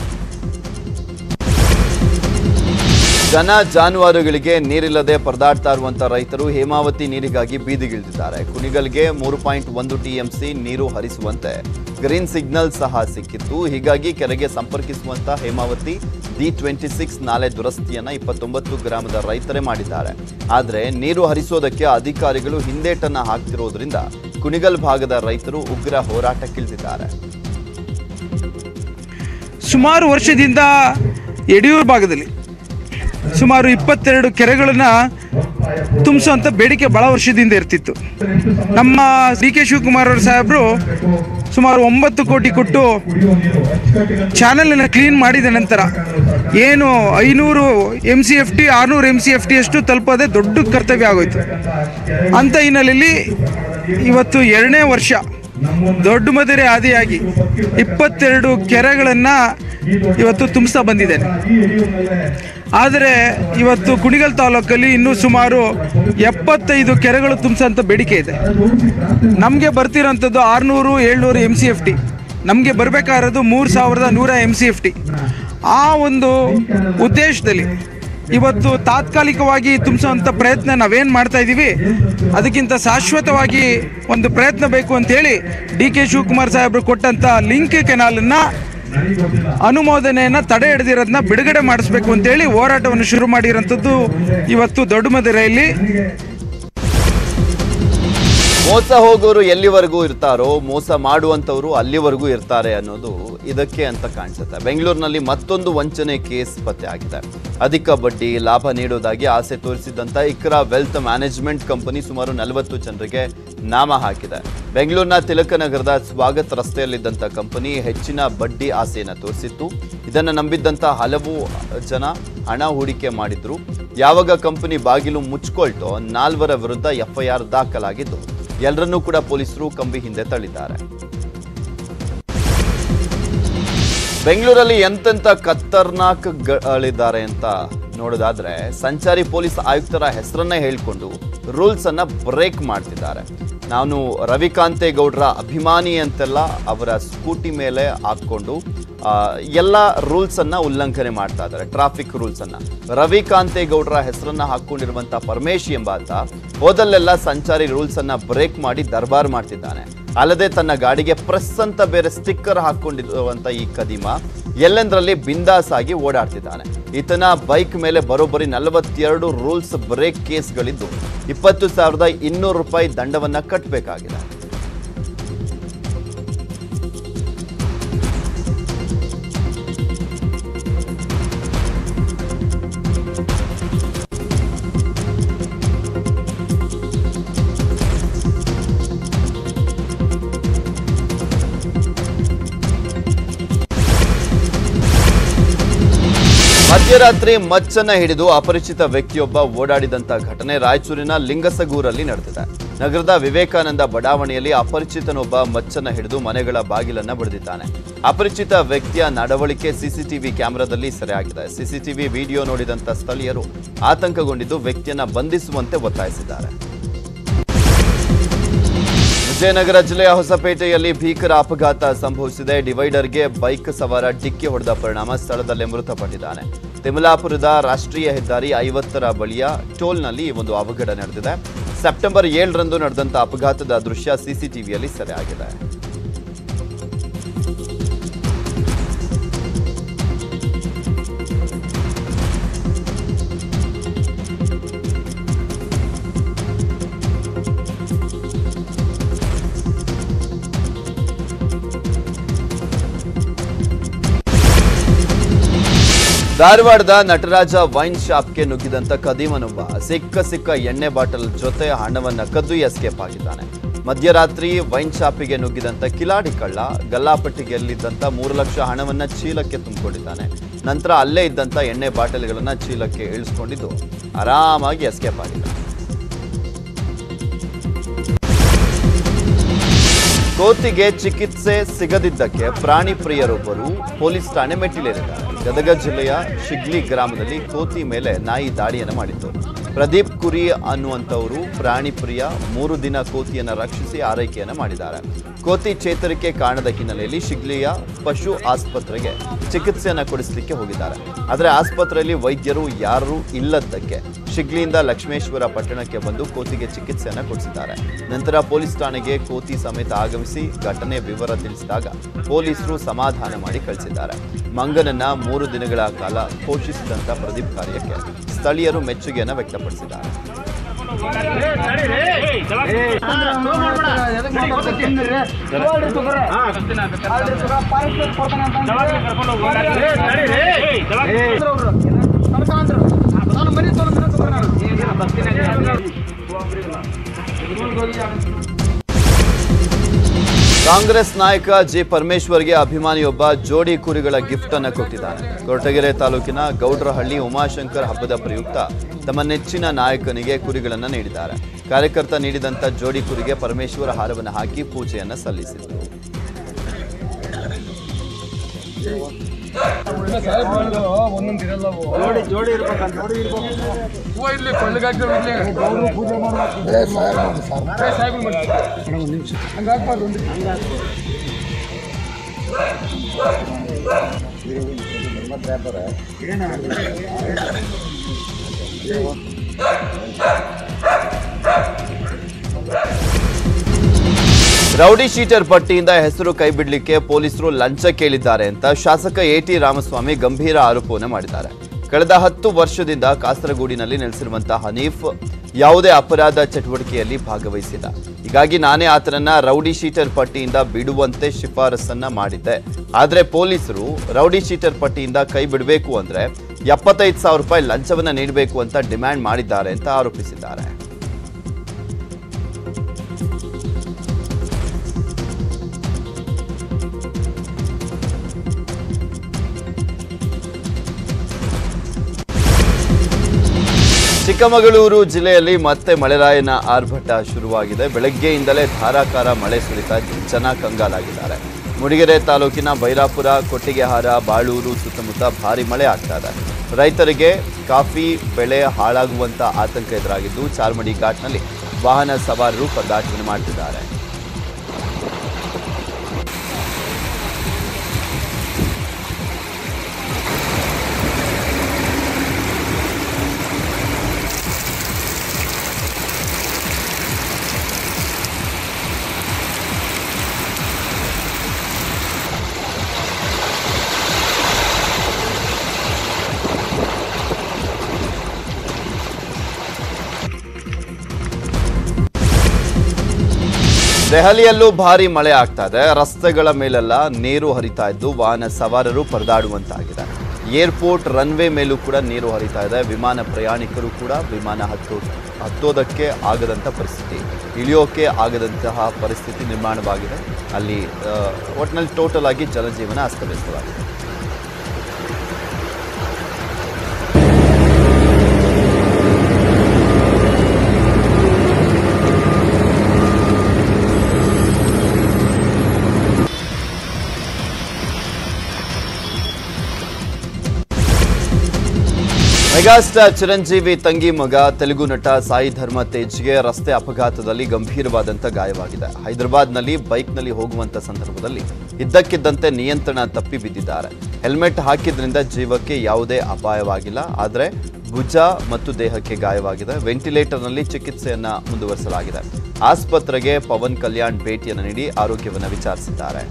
ಜನ ಜಾನುವಾರುಗಳಿಗೆ ನೀರಿಲ್ಲದೆ ಪರದಾಡ್ತಾ ಇರುವಂತ ರೈತರು ಹೇಮಾವತಿ ನೀರಿಗಾಗಿ ಬೀದಿಗಿಳಿದಿದ್ದಾರೆ ಕುಣಿಗಲ್ಗೆ ಮೂರು ಪಾಯಿಂಟ್ ಒಂದು ಟಿಎಂಸಿ ನೀರು ಹರಿಸುವಂತೆ ಗ್ರೀನ್ ಸಿಗ್ನಲ್ ಸಹ ಸಿಕ್ಕಿತ್ತು ಹೀಗಾಗಿ ಕೆರೆಗೆ ಸಂಪರ್ಕಿಸುವಂತ ಹೇಮಾವತಿ ಡಿ ಟ್ವೆಂಟಿ ಸಿಕ್ಸ್ ನಾಲೆ ದುರಸ್ತಿಯನ್ನ ಇಪ್ಪತ್ತೊಂಬತ್ತು ಗ್ರಾಮದ ರೈತರೇ ಮಾಡಿದ್ದಾರೆ ಆದರೆ ನೀರು ಹರಿಸೋದಕ್ಕೆ ಅಧಿಕಾರಿಗಳು ಹಿಂದೇಟನ್ನ ಹಾಕ್ತಿರೋದ್ರಿಂದ ಕುಣಿಗಲ್ ಭಾಗದ ರೈತರು ಉಗ್ರ ಹೋರಾಟಕ್ಕಿಳಿದಿದ್ದಾರೆ ಸುಮಾರು ವರ್ಷದಿಂದ ಯಡಿಯೂರು ಭಾಗದಲ್ಲಿ ಸುಮಾರು ಇಪ್ಪತ್ತೆರಡು ಕೆರೆಗಳನ್ನು ತುಂಬಿಸುವಂಥ ಬೇಡಿಕೆ ಭಾಳ ವರ್ಷದಿಂದ ಇರ್ತಿತ್ತು ನಮ್ಮ ಡಿ ಕೆ ಶಿವಕುಮಾರ್ ಅವರು ಸಾಹೇಬರು ಸುಮಾರು ಒಂಬತ್ತು ಕೋಟಿ ಕೊಟ್ಟು ಚಾನಲನ್ನು ಕ್ಲೀನ್ ಮಾಡಿದ ನಂತರ ಏನು ಐನೂರು ಎಮ್ ಸಿ ಎಫ್ ಟಿ ಆರುನೂರು ಎಮ್ ಸಿ ಎಫ್ ಟಿ ಅಷ್ಟು ತಲುಪೋದೇ ದೊಡ್ಡ ಕರ್ತವ್ಯ ಆಗೋಯ್ತು ಅಂಥ ಹಿನ್ನೆಲೆಯಲ್ಲಿ ಇವತ್ತು ಎರಡನೇ ವರ್ಷ ದೊಡ್ಡ ಮದುವೆ ಆದಿಯಾಗಿ ಇಪ್ಪತ್ತೆರಡು ಕೆರೆಗಳನ್ನು ಇವತ್ತು ತುಂಬಿಸ್ತಾ ಬಂದಿದ್ದೇನೆ ಆದರೆ ಇವತ್ತು ಕುಣಿಗಲ್ ತಾಲೂಕಲ್ಲಿ ಇನ್ನೂ ಸುಮಾರು ಎಪ್ಪತ್ತೈದು ಕೆರೆಗಳು ತುಂಬಿಸೋಂಥ ಬೇಡಿಕೆ ಇದೆ ನಮಗೆ ಬರ್ತಿರೋಂಥದ್ದು ಆರುನೂರು ಏಳ್ನೂರು ಎಮ್ ಸಿ ಎಫ್ ಟಿ ನಮಗೆ ಬರಬೇಕಾಗಿರೋದು ಮೂರು ಸಾವಿರದ ನೂರ ಎಮ್ ಸಿ ಎಫ್ ಟಿ ಆ ಒಂದು ಉದ್ದೇಶದಲ್ಲಿ ಇವತ್ತು ತಾತ್ಕಾಲಿಕವಾಗಿ ತುಂಬಿಸುವಂಥ ಪ್ರಯತ್ನ ನಾವೇನು ಮಾಡ್ತಾ ಇದ್ದೀವಿ ಅದಕ್ಕಿಂತ ಶಾಶ್ವತವಾಗಿ ಒಂದು ಪ್ರಯತ್ನ ಬೇಕು ಅಂತೇಳಿ ಡಿ ಕೆ ಶಿವಕುಮಾರ್ ಸಾಹೇಬರು ಕೊಟ್ಟಂಥ ಲಿಂಕ್ ಕೆನಾಲನ್ನು ಅನುಮೋದನೆಯನ್ನು ತಡೆ ಹಿಡಿದಿರೋದನ್ನ ಬಿಡುಗಡೆ ಮಾಡಿಸ್ಬೇಕು ಅಂತೇಳಿ ಹೋರಾಟವನ್ನು ಶುರು ಮಾಡಿರೋಂಥದ್ದು ಇವತ್ತು ದೊಡ್ಡ ಮದುರೆಯಲ್ಲಿ ಮೋಸ ಹೋಗೋರು ಎಲ್ಲಿವರೆಗೂ ಇರ್ತಾರೋ ಮೋಸ ಮಾಡುವಂಥವ್ರು ಅಲ್ಲಿವರೆಗೂ ಇರ್ತಾರೆ ಅನ್ನೋದು ಇದಕ್ಕೆ ಅಂತ ಕಾಣಿಸುತ್ತೆ ಬೆಂಗಳೂರಿನಲ್ಲಿ ಮತ್ತೊಂದು ವಂಚನೆ ಕೇಸ್ ಪತ್ತೆ ಆಗಿದೆ ಅಧಿಕ ಬಡ್ಡಿ ಲಾಭ ನೀಡೋದಾಗಿ ಆಸೆ ತೋರಿಸಿದಂತ ಇಕ್ರಾ ವೆಲ್ತ್ ಮ್ಯಾನೇಜ್ಮೆಂಟ್ ಕಂಪನಿ ಸುಮಾರು ನಲವತ್ತು ಜನರಿಗೆ ನಾಮ ಹಾಕಿದೆ ಬೆಂಗಳೂರಿನ ತಿಲಕನಗರದ ಸ್ವಾಗತ್ ರಸ್ತೆಯಲ್ಲಿದ್ದಂಥ ಕಂಪನಿ ಹೆಚ್ಚಿನ ಬಡ್ಡಿ ಆಸೆಯನ್ನು ತೋರಿಸಿತ್ತು ಇದನ್ನು ನಂಬಿದ್ದಂಥ ಹಲವು ಜನ ಹಣ ಹೂಡಿಕೆ ಮಾಡಿದ್ರು ಯಾವಾಗ ಕಂಪನಿ ಬಾಗಿಲು ಮುಚ್ಕೊಳ್ತೋ ನಾಲ್ವರ ವಿರುದ್ಧ ಎಫ್ಐಆರ್ ದಾಖಲಾಗಿದ್ದು ಎಲ್ಲರನ್ನೂ ಕೂಡ ಪೊಲೀಸರು ಕಂಬಿ ಹಿಂದೆ ತಳ್ಳಿದ್ದಾರೆ ಬೆಂಗಳೂರಲ್ಲಿ ಎಂತೆಂಥ ಖತರ್ನಾಕ್ಗಳಿದ್ದಾರೆ ಅಂತ ನೋಡೋದಾದ್ರೆ ಸಂಚಾರಿ ಪೊಲೀಸ್ ಆಯುಕ್ತರ ಹೆಸರನ್ನೇ ಹೇಳಿಕೊಂಡು ರೂಲ್ಸ್ ಅನ್ನ ಬ್ರೇಕ್ ಮಾಡ್ತಿದ್ದಾರೆ ನಾನು ರವಿಕಾಂತೇಗೌಡರ ಅಭಿಮಾನಿ ಅಂತೆಲ್ಲ ಅವರ ಸ್ಕೂಟಿ ಮೇಲೆ ಹಾಕೊಂಡು ಆ, ಎಲ್ಲ ರೂಲ್ಸ್ ಅನ್ನ ಉಲ್ಲಂಘನೆ ಮಾಡ್ತಾ ಇದ್ದಾರೆ ಟ್ರಾಫಿಕ್ ರೂಲ್ಸ್ ಅನ್ನ ರವಿಕಾಂತೇಗೌಡರ ಹೆಸರನ್ನ ಹಾಕೊಂಡಿರುವಂತ ಪರಮೇಶ್ ಎಂಬಾತ ಹೋದಲ್ಲೆಲ್ಲ ಸಂಚಾರಿ ರೂಲ್ಸ್ ಅನ್ನ ಬ್ರೇಕ್ ಮಾಡಿ ದರ್ಬಾರ್ ಮಾಡ್ತಿದ್ದಾನೆ ಅಲ್ಲದೆ ತನ್ನ ಗಾಡಿಗೆ ಪ್ರೆಸ್ ಅಂತ ಬೇರೆ ಸ್ಟಿಕ್ಕರ್ ಹಾಕೊಂಡಿರುವಂತ ಈ ಕದಿಮ ಎಲ್ಲೆಂದರಲ್ಲಿ ಬಿಂದಾಸ್ ಆಗಿ ಓಡಾಡ್ತಿದ್ದಾನೆ ಈತನ ಬೈಕ್ ಮೇಲೆ ಬರೋಬ್ಬರಿ ನಲವತ್ತೆರಡು ರೂಲ್ಸ್ ಬ್ರೇಕ್ ಕೇಸ್ಗಳಿದ್ದು ಇಪ್ಪತ್ತು ಸಾವಿರದ ಇನ್ನೂರು ರೂಪಾಯಿ ದಂಡವನ್ನ ಕಟ್ಟಬೇಕಾಗಿದೆ ಮಧ್ಯರಾತ್ರಿ ಮಚ್ಚನ್ನ ಹಿಡಿದು ಅಪರಿಚಿತ ವ್ಯಕ್ತಿಯೊಬ್ಬ ಓಡಾಡಿದಂತ ಘಟನೆ ರಾಯಚೂರಿನ ಲಿಂಗಸಗೂರಲ್ಲಿ ನಡೆದಿದೆ ನಗರದ ವಿವೇಕಾನಂದ ಬಡಾವಣೆಯಲ್ಲಿ ಅಪರಿಚಿತನೊಬ್ಬ ಮಚ್ಚನ್ನ ಹಿಡಿದು ಮನೆಗಳ ಬಾಗಿಲನ್ನ ಬಡಿದಿದ್ದಾನೆ ಅಪರಿಚಿತ ವ್ಯಕ್ತಿಯ ನಡವಳಿಕೆ ಸಿಸಿಟಿವಿ ಕ್ಯಾಮೆರಾದಲ್ಲಿ ಸೆರೆಯಾಗಿದೆ ಸಿಸಿಟಿವಿ ವಿಡಿಯೋ ನೋಡಿದಂತ ಸ್ಥಳೀಯರು ಆತಂಕಗೊಂಡಿದ್ದು ವ್ಯಕ್ತಿಯನ್ನ ಬಂಧಿಸುವಂತೆ ಒತ್ತಾಯಿಸಿದ್ದಾರೆ ವಿಜಯನಗರ ಜಿಲ್ಲೆಯ ಹೊಸಪೇಟೆಯಲ್ಲಿ ಭೀಕರ ಅಪಘಾತ ಸಂಭವಿಸಿದೆ ಡಿವೈಡರ್ಗೆ ಬೈಕ್ ಸವಾರ ಡಿಕ್ಕಿ ಹೊಡೆದ ಪರಿಣಾಮ ಸ್ಥಳದಲ್ಲೇ ಮೃತಪಟ್ಟಿದ್ದಾನೆ ತಿಮಲಾಪುರದ ರಾಷ್ಟ್ರೀಯ ಹೆದ್ದಾರಿ ಐವತ್ತರ ಬಳಿಯ ಟೋಲ್ನಲ್ಲಿ ಈ ಒಂದು ಅವಘಡ ನಡೆದಿದೆ ಸೆಪ್ಟೆಂಬರ್ ಏಳರಂದು ನಡೆದಂತ ಅಪಘಾತದ ದೃಶ್ಯ ಸಿಸಿಟಿವಿಯಲ್ಲಿ ಸೆರೆಯಾಗಿದೆ ಧಾರವಾಡದ ನಟರಾಜ ವೈನ್ ಶಾಪ್ಗೆ ನುಗ್ಗಿದಂತ ಕದೀಮನೊಬ್ಬ ಸಿಕ್ಕ ಸಿಕ್ಕ ಎಣ್ಣೆ ಬಾಟಲ್ ಜೊತೆ ಹಣವನ್ನ ಕದ್ದು ಎಸ್ಕೇಪ್ ಆಗಿದ್ದಾನೆ ಮಧ್ಯರಾತ್ರಿ ವೈನ್ ಶಾಪಿಗೆ ನುಗ್ಗಿದಂತ ಕಿಲಾಡಿ ಕಳ್ಳ ಗಲ್ಲಾಪಟ್ಟಿಗೆಯಲ್ಲಿದ್ದಂತ ಮೂರು ಲಕ್ಷ ಹಣವನ್ನ ಚೀಲಕ್ಕೆ ತುಂಬಿಕೊಂಡಿದ್ದಾನೆ ನಂತರ ಅಲ್ಲೇ ಇದ್ದಂತ ಎಣ್ಣೆ ಬಾಟಲ್ಗಳನ್ನ ಚೀಲಕ್ಕೆ ಇಳಿಸ್ಕೊಂಡಿದ್ದು ಆರಾಮಾಗಿ ಎಸ್ಕೇಪ್ ಆಗಿದ್ದಾನೆ ಕೋತಿಗೆ ಚಿಕಿತ್ಸೆ ಸಿಗದಿದ್ದಕ್ಕೆ ಪ್ರಾಣಿ ಪ್ರಿಯರೊಬ್ಬರು ಪೊಲೀಸ್ ಠಾಣೆ ಮೆಟ್ಟಿಲೇರಿದ್ದಾರೆ ಗದಗ ಜಿಲ್ಲೆಯ ಶಿಗ್ಲಿ ಗ್ರಾಮದಲ್ಲಿ ಕೋತಿ ಮೇಲೆ ನಾಯಿ ದಾಳಿಯನ್ನು ಮಾಡಿತ್ತು ಪ್ರದೀಪ್ ಕುರಿ ಅನ್ನುವಂಥವರು ಪ್ರಾಣಿ ಪ್ರಿಯ ಮೂರು ದಿನ ಕೋತಿಯನ್ನು ರಕ್ಷಿಸಿ ಆರೈಕೆಯನ್ನು ಮಾಡಿದ್ದಾರೆ ಕೋತಿ ಚೇತರಿಕೆ ಕಾಣದ ಹಿನ್ನೆಲೆಯಲ್ಲಿ ಶಿಗ್ಲಿಯ ಪಶು ಆಸ್ಪತ್ರೆಗೆ ಚಿಕಿತ್ಸೆಯನ್ನು ಕೊಡಿಸಲಿಕ್ಕೆ ಹೋಗಿದ್ದಾರೆ ಆದರೆ ಆಸ್ಪತ್ರೆಯಲ್ಲಿ ವೈದ್ಯರು ಯಾರೂ ಇಲ್ಲದ್ದಕ್ಕೆ ಶಿಗ್ಲಿಯಿಂದ ಲಕ್ಷ್ಮೇಶ್ವರ ಪಟ್ಟಣಕ್ಕೆ ಬಂದು ಕೋತಿಗೆ ಚಿಕಿತ್ಸೆಯನ್ನು ಕೊಡಿಸಿದ್ದಾರೆ ನಂತರ ಪೊಲೀಸ್ ಠಾಣೆಗೆ ಕೋತಿ ಸಮೇತ ಆಗಮಿಸಿ ಘಟನೆ ವಿವರ ತಿಳಿಸಿದಾಗ ಪೊಲೀಸರು ಸಮಾಧಾನ ಮಾಡಿ ಕಳಿಸಿದ್ದಾರೆ ಮಂಗನನ್ನ ಮೂರು ದಿನಗಳ ಕಾಲ ಪೋಷಿಸಿದಂತ ಪ್ರದೀಪ್ ಕಾರ್ಯಕ್ಕೆ ಸ್ಥಳೀಯರು ಮೆಚ್ಚುಗೆಯನ್ನು ವ್ಯಕ್ತಪಡಿಸಿದ್ದಾರೆ ಕಾಂಗ್ರೆಸ್ ನಾಯಕ ಜಿ ಪರಮೇಶ್ವರ್ಗೆ ಅಭಿಮಾನಿಯೊಬ್ಬ ಜೋಡಿ ಕುರಿಗಳ ಗಿಫ್ಟ್ ಅನ್ನು ಕೊಟ್ಟಿದ್ದಾನೆ ಕೊರಟಗೆರೆ ತಾಲೂಕಿನ ಗೌಡ್ರಹಳ್ಳಿ ಉಮಾಶಂಕರ್ ಹಬ್ಬದ ಪ್ರಯುಕ್ತ ತಮ್ಮ ನೆಚ್ಚಿನ ನಾಯಕನಿಗೆ ಕುರಿಗಳನ್ನು ನೀಡಿದ್ದಾರೆ ಕಾರ್ಯಕರ್ತ ನೀಡಿದಂತ ಜೋಡಿ ಕುರಿಗೆ ಪರಮೇಶ್ವರ ಹಾರವನ್ನು ಹಾಕಿ ಪೂಜೆಯನ್ನು ಸಲ್ಲಿಸಿದರು ರೌಡಿ ಶೀಟರ್ ಪಟ್ಟಿಯಿಂದ ಹೆಸರು ಕೈಬಿಡ್ಲಿಕ್ಕೆ ಪೊಲೀಸರು ಲಂಚ ಕೇಳಿದ್ದಾರೆ ಅಂತ ಶಾಸಕ ಎ ಟಿ ರಾಮಸ್ವಾಮಿ ಗಂಭೀರ ಆರೋಪವನ್ನು ಮಾಡಿದ್ದಾರೆ ಕಳೆದ ಹತ್ತು ವರ್ಷದಿಂದ ಕಾಸರಗೋಡಿನಲ್ಲಿ ನೆಲೆಸಿರುವಂತಹ ಹನೀಫ್ ಯಾವುದೇ ಅಪರಾಧ ಚಟುವಟಿಕೆಯಲ್ಲಿ ಭಾಗವಹಿಸಿಲ್ಲ ಹೀಗಾಗಿ ನಾನೇ ಆತನನ್ನ ರೌಡಿ ಶೀಟರ್ ಪಟ್ಟಿಯಿಂದ ಬಿಡುವಂತೆ ಶಿಫಾರಸನ್ನ ಮಾಡಿದ್ದೆ ಆದ್ರೆ ಪೊಲೀಸರು ರೌಡಿ ಶೀಟರ್ ಪಟ್ಟಿಯಿಂದ ಕೈ ಬಿಡಬೇಕು ಅಂದ್ರೆ ಎಪ್ಪತ್ತೈದು ಸಾವಿರ ರೂಪಾಯಿ ಲಂಚವನ್ನ ನೀಡಬೇಕು ಅಂತ ಡಿಮ್ಯಾಂಡ್ ಮಾಡಿದ್ದಾರೆ ಅಂತ ಆರೋಪಿಸಿದ್ದಾರೆ ಚಿಕ್ಕಮಗಳೂರು ಜಿಲ್ಲೆಯಲ್ಲಿ ಮತ್ತೆ ಮಳೆರಾಯನ ಆರ್ಭಟ ಶುರುವಾಗಿದೆ ಬೆಳಗ್ಗೆಯಿಂದಲೇ ಧಾರಾಕಾರ ಮಳೆ ಸುರಿತ ಜನ ಕಂಗಾಲಾಗಿದ್ದಾರೆ ಮುಡಿಗೆರೆ ತಾಲೂಕಿನ ಬೈರಾಪುರ ಕೊಟ್ಟಿಗೆಹಾರ ಬಾಳೂರು ಸುತ್ತಮುತ್ತ ಭಾರಿ ಮಳೆ ಆಗ್ತಾ ಇದೆ ರೈತರಿಗೆ ಕಾಫಿ ಬೆಳೆ ಹಾಳಾಗುವಂತ ಆತಂಕ ಎದುರಾಗಿದ್ದು ಚಾರ್ಮಡಿ ಘಾಟ್ನಲ್ಲಿ ವಾಹನ ಸವಾರರು ಪರದಾಟವನ್ನು ಮಾಡ್ತಿದ್ದಾರೆ ದೆಹಲಿಯಲ್ಲೂ ಭಾರಿ ಮಳೆ ಆಗ್ತಾ ಇದೆ ರಸ್ತೆಗಳ ಮೇಲೆಲ್ಲ ನೀರು ಹರಿತಾ ಇದ್ದು ವಾಹನ ಸವಾರರು ಪರದಾಡುವಂತಾಗಿದೆ ಏರ್ಪೋರ್ಟ್ ರನ್ವೇ ಮೇಲೂ ಕೂಡ ನೀರು ಹರಿತಾ ಇದೆ ವಿಮಾನ ಪ್ರಯಾಣಿಕರು ಕೂಡ ವಿಮಾನ ಹತ್ತೋ ಹತ್ತೋದಕ್ಕೆ ಆಗದಂಥ ಪರಿಸ್ಥಿತಿ ಇಳಿಯೋಕೆ ಆಗದಂತಹ ಪರಿಸ್ಥಿತಿ ನಿರ್ಮಾಣವಾಗಿದೆ ಅಲ್ಲಿ ಆ, ಒಟ್ನಲ್ಲಿ ಟೋಟಲ್ ಆಗಿ ಜನಜೀವನ ಅಸ್ತವ್ಯಸ್ತವಾಗಿದೆ ಮೆಗಾಸ್ಟಾರ್ ಚಿರಂಜೀವಿ ತಂಗಿ ಮಗ ತೆಲುಗು ನಟ ಸಾಯಿ ಧರ್ಮ ತೇಜ್ಗೆ ರಸ್ತೆ ಅಪಘಾತದಲ್ಲಿ ಗಂಭೀರವಾದಂಥ ಗಾಯವಾಗಿದೆ ಹೈದರಾಬಾದ್ನಲ್ಲಿ ಬೈಕ್ನಲ್ಲಿ ಹೋಗುವಂತ ಸಂದರ್ಭದಲ್ಲಿ ಇದ್ದಕ್ಕಿದ್ದಂತೆ ನಿಯಂತ್ರಣ ತಪ್ಪಿ ಬಿದ್ದಿದ್ದಾರೆ ಹೆಲ್ಮೆಟ್ ಹಾಕಿದ್ರಿಂದ ಜೀವಕ್ಕೆ ಯಾವುದೇ ಅಪಾಯವಾಗಿಲ್ಲ ಆದರೆ ಭುಜ ಮತ್ತು ದೇಹಕ್ಕೆ ಗಾಯವಾಗಿದೆ ವೆಂಟಿಲೇಟರ್ನಲ್ಲಿ ಚಿಕಿತ್ಸೆಯನ್ನ ಮುಂದುವರಿಸಲಾಗಿದೆ ಆಸ್ಪತ್ರೆಗೆ ಪವನ್ ಕಲ್ಯಾಣ್ ಭೇಟಿಯನ್ನು ನೀಡಿ ಆರೋಗ್ಯವನ್ನು ವಿಚಾರಿಸಿದ್ದಾರೆ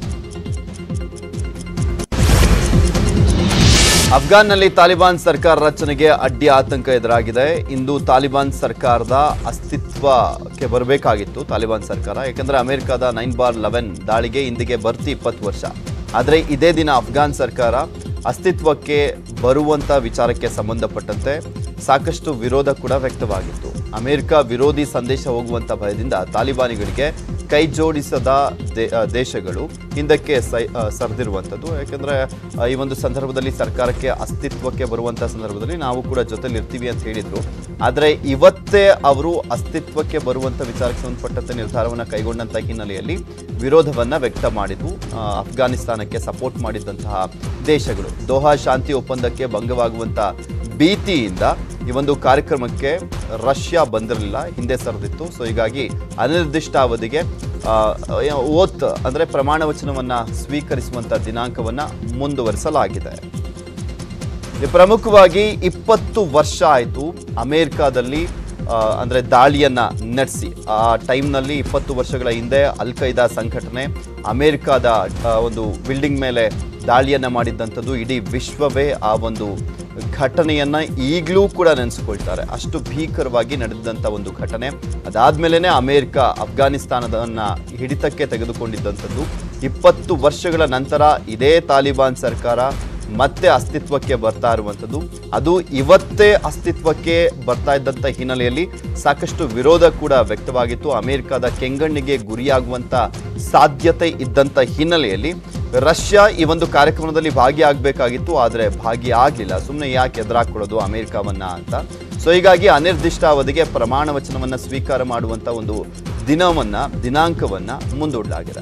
ಅಫ್ಘಾನ್ನಲ್ಲಿ ತಾಲಿಬಾನ್ ಸರ್ಕಾರ ರಚನೆಗೆ ಅಡ್ಡಿ ಆತಂಕ ಎದುರಾಗಿದೆ ಇಂದು ತಾಲಿಬಾನ್ ಸರ್ಕಾರದ ಅಸ್ತಿತ್ವಕ್ಕೆ ಬರಬೇಕಾಗಿತ್ತು ತಾಲಿಬಾನ್ ಸರ್ಕಾರ ಯಾಕಂದ್ರೆ ಅಮೆರಿಕದ ನೈನ್ ಬಾರ್ ಲೆವೆನ್ ದಾಳಿಗೆ ಇಂದಿಗೆ ಬರ್ತಿ ಇಪ್ಪತ್ತು ವರ್ಷ ಆದರೆ ಇದೇ ದಿನ ಅಫ್ಘಾನ್ ಸರ್ಕಾರ ಅಸ್ತಿತ್ವಕ್ಕೆ ಬರುವಂತ ವಿಚಾರಕ್ಕೆ ಸಂಬಂಧಪಟ್ಟಂತೆ ಸಾಕಷ್ಟು ವಿರೋಧ ಕೂಡ ವ್ಯಕ್ತವಾಗಿತ್ತು ಅಮೆರಿಕ ವಿರೋಧಿ ಸಂದೇಶ ಹೋಗುವಂತ ಭಯದಿಂದ ತಾಲಿಬಾನಿಗಳಿಗೆ ಕೈ ಜೋಡಿಸದ ದೇ- ಆ, ದೇಶಗಳು ಹಿಂದಕ್ಕೆ ಸೈ ಆ, ಸರಿದಿರುವಂಥದ್ದು ಯಾಕೆಂದರೆ ಈ ಒಂದು ಸಂದರ್ಭದಲ್ಲಿ ಸರ್ಕಾರಕ್ಕೆ ಅಸ್ತಿತ್ವಕ್ಕೆ ಬರುವಂಥ ಸಂದರ್ಭದಲ್ಲಿ ನಾವು ಕೂಡ ಜೊತೆಲಿ ಇರ್ತೀವಿ ಅಂತ ಹೇಳಿದರು ಆದರೆ ಇವತ್ತೇ ಅವರು ಅಸ್ತಿತ್ವಕ್ಕೆ ಬರುವಂಥ ವಿಚಾರಕ್ಕೆ ಸಂಬಂಧಪಟ್ಟಂತೆ ನಿರ್ಧಾರವನ್ನು ಕೈಗೊಂಡಂಥ ಹಿನ್ನೆಲೆಯಲ್ಲಿ ವಿರೋಧವನ್ನು ವ್ಯಕ್ತ ಮಾಡಿದ್ವು ಆ, ಅಫ್ಘಾನಿಸ್ತಾನಕ್ಕೆ ಸಪೋರ್ಟ್ ಮಾಡಿದ್ದಂತಹ ದೇಶಗಳು ದೋಹಾ ಶಾಂತಿ ಒಪ್ಪಂದಕ್ಕೆ ಭಂಗವಾಗುವಂಥ ಭೀತಿಯಿಂದ ಈ ಒಂದು ಕಾರ್ಯಕ್ರಮಕ್ಕೆ ರಷ್ಯಾ ಬಂದಿರಲಿಲ್ಲ ಹಿಂದೆ ಸರಿದಿತ್ತು ಸೊ ಹೀಗಾಗಿ ಅನಿರ್ದಿಷ್ಟಾವಧಿಗೆ ಆ, ಓತ್ ಅಂದರೆ ಪ್ರಮಾಣ ವಚನವನ್ನು ಸ್ವೀಕರಿಸುವಂಥ ದಿನಾಂಕವನ್ನು ಮುಂದುವರಿಸಲಾಗಿದೆ ಇದು ಪ್ರಮುಖವಾಗಿ ಇಪ್ಪತ್ತು ವರ್ಷ ಆಯಿತು ಅಮೇರಿಕಾದಲ್ಲಿ ಆ, ಅಂದ್ರೆ ದಾಳಿಯನ್ನ ನಡೆಸಿ ಆ ಟೈಮ್ನಲ್ಲಿ ಇಪ್ಪತ್ತು ವರ್ಷಗಳ ಹಿಂದೆ ಅಲ್ ಖೈದಾ ಸಂಘಟನೆ ಅಮೇರಿಕಾದ ಆ, ಒಂದು ಬಿಲ್ಡಿಂಗ್ ಮೇಲೆ ದಾಳಿಯನ್ನ ಮಾಡಿದ್ದಂಥದ್ದು ಇಡೀ ವಿಶ್ವವೇ ಆ ಒಂದು ಘಟನೆಯನ್ನ ಈಗಲೂ ಕೂಡ ನೆನೆಸ್ಕೊಳ್ತಾರೆ ಅಷ್ಟು ಭೀಕರವಾಗಿ ನಡೆದಂಥ ಒಂದು ಘಟನೆ ಅದಾದ್ಮೇಲೆ ಅಮೇರಿಕ ಅಫ್ಘಾನಿಸ್ತಾನದನ್ನ ಹಿಡಿತಕ್ಕೆ ತೆಗೆದುಕೊಂಡಿದ್ದಂಥದ್ದು ಇಪ್ಪತ್ತು ವರ್ಷಗಳ ನಂತರ ಇದೇ ತಾಲಿಬಾನ್ ಸರ್ಕಾರ ಮತ್ತೆ ಅಸ್ತಿತ್ವಕ್ಕೆ ಬರ್ತಾ ಇರುವಂಥದ್ದು ಅದು ಇವತ್ತೇ ಅಸ್ತಿತ್ವಕ್ಕೆ ಬರ್ತಾ ಇದ್ದಂಥ ಹಿನ್ನೆಲೆಯಲ್ಲಿ ಸಾಕಷ್ಟು ವಿರೋಧ ಕೂಡ ವ್ಯಕ್ತವಾಗಿತ್ತು ಅಮೆರಿಕದ ಕೆಂಗಣ್ಣಿಗೆ ಗುರಿಯಾಗುವಂಥ ಸಾಧ್ಯತೆ ಇದ್ದಂಥ ಹಿನ್ನೆಲೆಯಲ್ಲಿ ರಷ್ಯಾ ಈ ಒಂದು ಕಾರ್ಯಕ್ರಮದಲ್ಲಿ ಭಾಗಿಯಾಗಬೇಕಾಗಿತ್ತು ಆದರೆ ಭಾಗಿಯಾಗಲಿಲ್ಲ ಸುಮ್ಮನೆ ಯಾಕೆ ಎದುರಾಕೊಳ್ಳೋದು ಅಮೆರಿಕವನ್ನ ಅಂತ ಸೊ ಹೀಗಾಗಿ ಅನಿರ್ದಿಷ್ಟಾವಧಿಗೆ ಪ್ರಮಾಣ ವಚನವನ್ನು ಸ್ವೀಕಾರ ಮಾಡುವಂಥ ಒಂದು ದಿನವನ್ನ ದಿನಾಂಕವನ್ನ ಮುಂದೂಡಲಾಗಿದೆ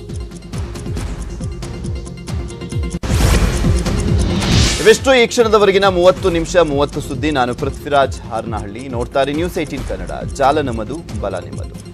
ಇವೆಷ್ಟು ಈ ಕ್ಷಣದವರೆಗಿನ ಮೂವತ್ತು ನಿಮಿಷ ಮೂವತ್ತು ಸುದ್ದಿ ನಾನು ಪೃಥ್ವಿರಾಜ್ ಹಾರನಹಳ್ಳಿ ನೋಡ್ತಾರೆ ನ್ಯೂಸ್ ಏಟೀನ್ ಕನ್ನಡ ಜಾಲ ನಮ್ಮದು ಬಲ ನಿಮ್ಮದು